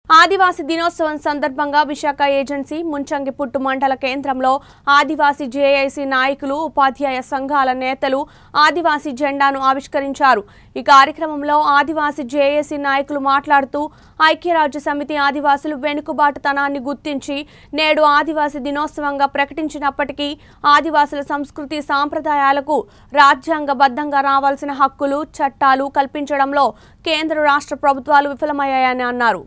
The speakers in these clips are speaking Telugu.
ఆదివాసీ దినోత్సవం సందర్భంగా విశాఖ ఏజెన్సీ ముంచంగిపుట్టు మండల కేంద్రంలో ఆదివాసీ జేఏసీ నాయకులు ఉపాధ్యాయ సంఘాల నేతలు ఆదివాసీ జెండాను ఆవిష్కరించారు ఈ కార్యక్రమంలో ఆదివాసీ జేఏసీ నాయకులు మాట్లాడుతూ ఐక్యరాజ్య సమితి ఆదివాసులు వెనుకబాటుతనాన్ని గుర్తించి నేడు ఆదివాసీ దినోత్సవంగా ప్రకటించినప్పటికీ ఆదివాసుల సంస్కృతి సాంప్రదాయాలకు రాజ్యాంగబద్ధంగా రావాల్సిన హక్కులు చట్టాలు కల్పించడంలో కేంద్ర రాష్ట్ర ప్రభుత్వాలు విఫలమయ్యాయని అన్నారు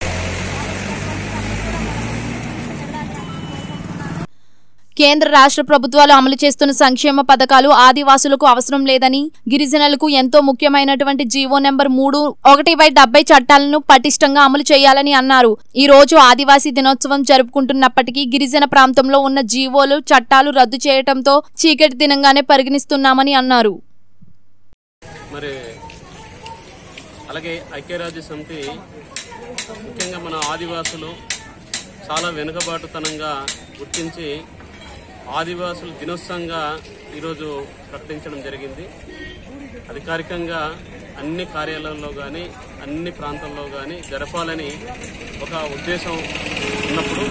కేంద్ర రాష్ట్ర ప్రభుత్వాలు అమలు చేస్తున్న సంక్షేమ పథకాలు ఆదివాసులకు అవసరం లేదని గిరిజనులకు ఎంతో ముఖ్యమైనటువంటి జీవో నెంబర్ మూడు ఒకటి బై డెబ్బై చట్టాలను పటిష్టంగా అమలు చేయాలని అన్నారు ఈ రోజు ఆదివాసీ దినోత్సవం జరుపుకుంటున్నప్పటికీ గిరిజన ప్రాంతంలో ఉన్న జీవోలు చట్టాలు రద్దు చేయడంతో చీకటి దినంగానే పరిగణిస్తున్నామని అన్నారు మరి అలాగే ఐక్యరాజ్య సమితి ముఖ్యంగా మన ఆదివాసులు చాలా వెనుకబాటుతనంగా గుర్తించి ఆదివాసుల దినోత్సవంగా ఈరోజు ప్రకటించడం జరిగింది అధికారికంగా అన్ని కార్యాలయాల్లో కానీ అన్ని ప్రాంతాల్లో కానీ జరపాలని ఒక ఉద్దేశం ఉన్నప్పుడు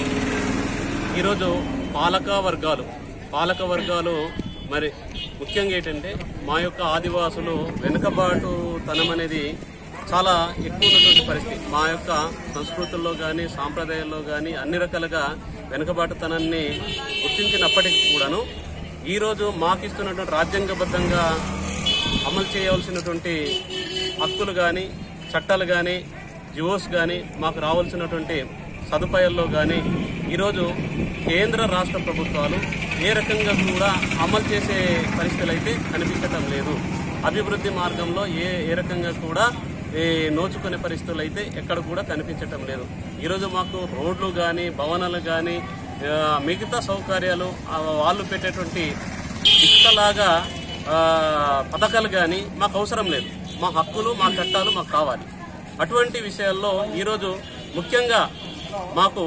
ఈరోజు పాలక వర్గాలు పాలక వర్గాలు మరి ముఖ్యంగా ఏంటంటే మా యొక్క ఆదివాసులు వెనుకబాటుతనం అనేది చాలా ఎక్కువ ఉన్నటువంటి పరిస్థితి మా యొక్క సంస్కృతుల్లో కానీ సాంప్రదాయాల్లో కానీ అన్ని రకాలుగా వెనుకబాటుతనాన్ని గుర్తించినప్పటికీ కూడాను ఈరోజు మాకు ఇస్తున్నటువంటి రాజ్యాంగబద్ధంగా అమలు చేయవలసినటువంటి హక్కులు కానీ చట్టాలు కానీ జివోస్ కానీ మాకు రావాల్సినటువంటి సదుపాయాల్లో కానీ ఈరోజు కేంద్ర రాష్ట్ర ప్రభుత్వాలు ఏ రకంగా కూడా అమలు చేసే పరిస్థితులు అయితే కనిపించటం లేదు అభివృద్ధి మార్గంలో ఏ ఏ రకంగా కూడా ఏ నోచుకునే పరిస్థితులు అయితే ఎక్కడ కూడా కనిపించటం లేదు ఈరోజు మాకు రోడ్లు కానీ భవనాలు కానీ ఆ, మిగతా సౌకర్యాలు ఆ, వాళ్ళు పెట్టేటువంటి ఇక్కలాగా ఆ, పథకాలు కానీ మాకు అవసరం లేదు మా హక్కులు మా చట్టాలు మాకు కావాలి అటువంటి విషయాల్లో ఈరోజు ముఖ్యంగా మాకు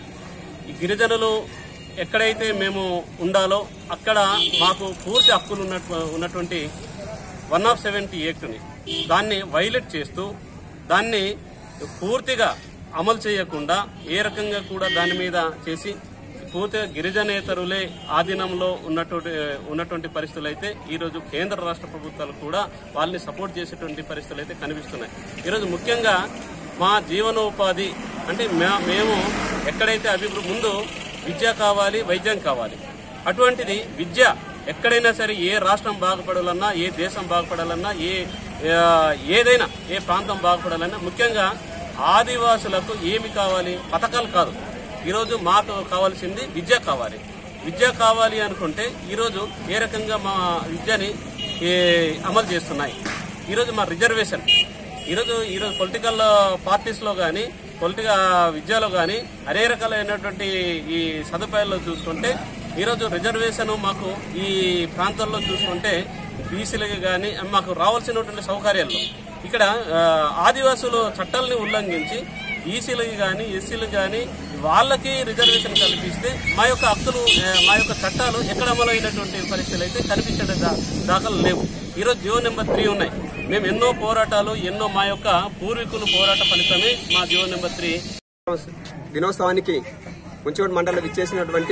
ఈ గిరిజనులు ఎక్కడైతే మేము ఉండాలో అక్కడ మాకు పూర్తి హక్కులు ఉన్నట్టు ఉన్నటువంటి వన్ ఆఫ్ సెవెంటీ యాక్ట్ని దాన్ని వైలేట్ చేస్తూ దాన్ని పూర్తిగా అమలు చేయకుండా ఏ రకంగా కూడా దాని మీద చేసి పూర్తిగా గిరిజనేతరులే ఆధీనంలో ఉన్నటువంటి ఉన్నటువంటి పరిస్థితులు అయితే ఈరోజు కేంద్ర రాష్ట్ర ప్రభుత్వాలు కూడా వాళ్ళని సపోర్ట్ చేసేటువంటి పరిస్థితులు అయితే కనిపిస్తున్నాయి ఈరోజు ముఖ్యంగా మా జీవనోపాధి అంటే మే- మేము ఎక్కడైతే అభివృద్ధి ముందు విద్య కావాలి వైద్యం కావాలి అటువంటిది విద్య ఎక్కడైనా సరే ఏ రాష్ట్రం బాగుపడాలన్నా ఏ దేశం బాగుపడాలన్నా ఏ ఆ, ఏదైనా ఏ ప్రాంతం బాగుపడాలన్నా ముఖ్యంగా ఆదివాసులకు ఏమి కావాలి పథకాలు కాదు ఈరోజు మాకు కావాల్సింది విద్య కావాలి విద్య కావాలి అనుకుంటే ఈరోజు ఏ రకంగా మా విద్యని ఏ, అమలు చేస్తున్నాయి ఈరోజు మా రిజర్వేషన్ ఈరోజు ఈరోజు పొలిటికల్ పార్టీస్లో కానీ పొలిటికల్ విద్యలో కానీ అనే రకాలైనటువంటి ఈ సదుపాయాల్లో చూసుకుంటే ఈరోజు రిజర్వేషన్ మాకు ఈ ప్రాంతాల్లో చూసుకుంటే బీసీలకి కానీ మాకు రావాల్సినటువంటి సౌకర్యాల్లో ఇక్కడ ఆ, ఆదివాసులు చట్టాలని ఉల్లంఘించి బీసీలకి కానీ ఎస్సీలకు కానీ వాళ్ళకి రిజర్వేషన్ కల్పిస్తే మా యొక్క హక్కులు ఆ, మా యొక్క చట్టాలు ఎక్కడ అమలు అయినటువంటి పరిస్థితులు అయితే కనిపించడం దా- దాఖలు లేవు ఈరోజు జియో నెంబర్ త్రీ ఉన్నాయి మేము ఎన్నో పోరాటాలు ఎన్నో మా యొక్క పూర్వీకులు పోరాట ఫలితమే మా జియో నెంబర్ త్రీ దినోత్సవానికి ముంచోడు మండలం ఇచ్చేసినటువంటి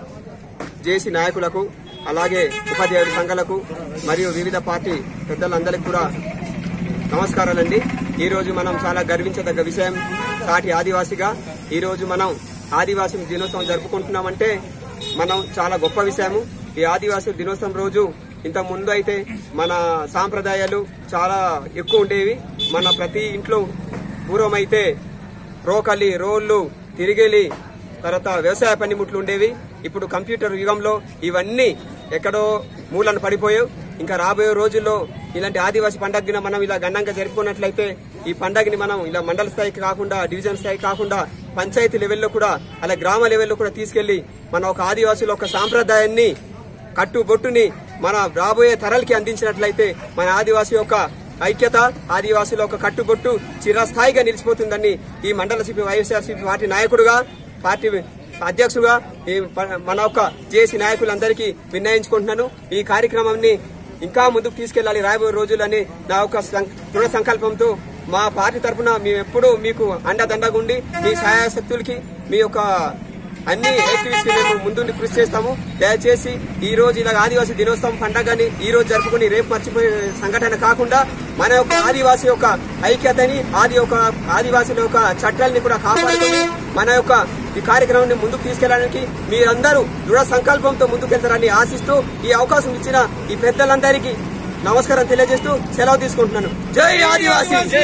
జేసీ నాయకులకు అలాగే ఉపాధ్యాయుల సంఘాలకు మరియు వివిధ పార్టీ పెద్దలందరికీ కూడా నమస్కారాలండి ఈ రోజు మనం చాలా గర్వించదగ్గ విషయం సాటి ఆదివాసిగా ఈ రోజు మనం ఆదివాసీ దినోత్సవం జరుపుకుంటున్నామంటే మనం చాలా గొప్ప విషయము ఈ ఆదివాసీ దినోత్సవం రోజు ఇంత ముందు అయితే మన సాంప్రదాయాలు చాలా ఎక్కువ ఉండేవి మన ప్రతి ఇంట్లో పూర్వమైతే రోకలి రోళ్లు తిరిగేలి తర్వాత వ్యవసాయ పనిముట్లు ఉండేవి ఇప్పుడు కంప్యూటర్ యుగంలో ఇవన్నీ ఎక్కడో మూలను పడిపోయావు ఇంకా రాబోయే రోజుల్లో ఇలాంటి ఆదివాసీ పండగని మనం ఇలా గణంగా జరుపుకున్నట్లయితే ఈ పండగని మనం ఇలా మండల స్థాయికి కాకుండా డివిజన్ స్థాయికి కాకుండా పంచాయతీ లెవెల్లో కూడా అలా గ్రామ లెవెల్లో కూడా తీసుకెళ్లి మన ఒక ఆదివాసుల ఒక సాంప్రదాయాన్ని కట్టుబొట్టుని మన రాబోయే తరాలకి అందించినట్లయితే మన ఆదివాసి యొక్క ఐక్యత ఆదివాసుల యొక్క కట్టుబొట్టు చిరస్థాయిగా నిలిచిపోతుందని ఈ మండల సిపి వైఎస్ఆర్సీపీ పార్టీ నాయకుడుగా పార్టీ అధ్యక్షుడుగా ఈ ప- మన యొక్క జేసీ నాయకులందరికీ విన్నయించుకుంటున్నాను ఈ కార్యక్రమాన్ని ఇంకా ముందుకు తీసుకెళ్లాలి రాబోయే రోజులని నా యొక్క సం- దృఢ సంకల్పంతో మా పార్టీ తరఫున మేము ఎప్పుడూ మీకు అండదండగా ఉండి మీ సహాయ శక్తులకి మీ యొక్క అన్ని యాక్టివిటీస్ కి మేము ముందుండి కృషి చేస్తాము దయచేసి ఈ రోజు ఇలా ఆదివాసీ దినోత్సవం పండగని ఈ రోజు జరుపుకుని రేపు మర్చిపోయే సంఘటన కాకుండా మన యొక్క ఆదివాసీ యొక్క ఐక్యతని ఆది యొక్క ఆదివాసుల యొక్క చట్టాలని కూడా కాపాడుకొని మన యొక్క ఈ కార్యక్రమాన్ని ముందుకు తీసుకెళ్ళడానికి మీరందరూ దృఢ సంకల్పంతో ముందుకెళ్తారని ఆశిస్తూ ఈ అవకాశం ఇచ్చిన ఈ పెద్దలందరికీ నమస్కారం తెలియజేస్తూ సెలవు తీసుకుంటున్నాను జై ఆదివాసీ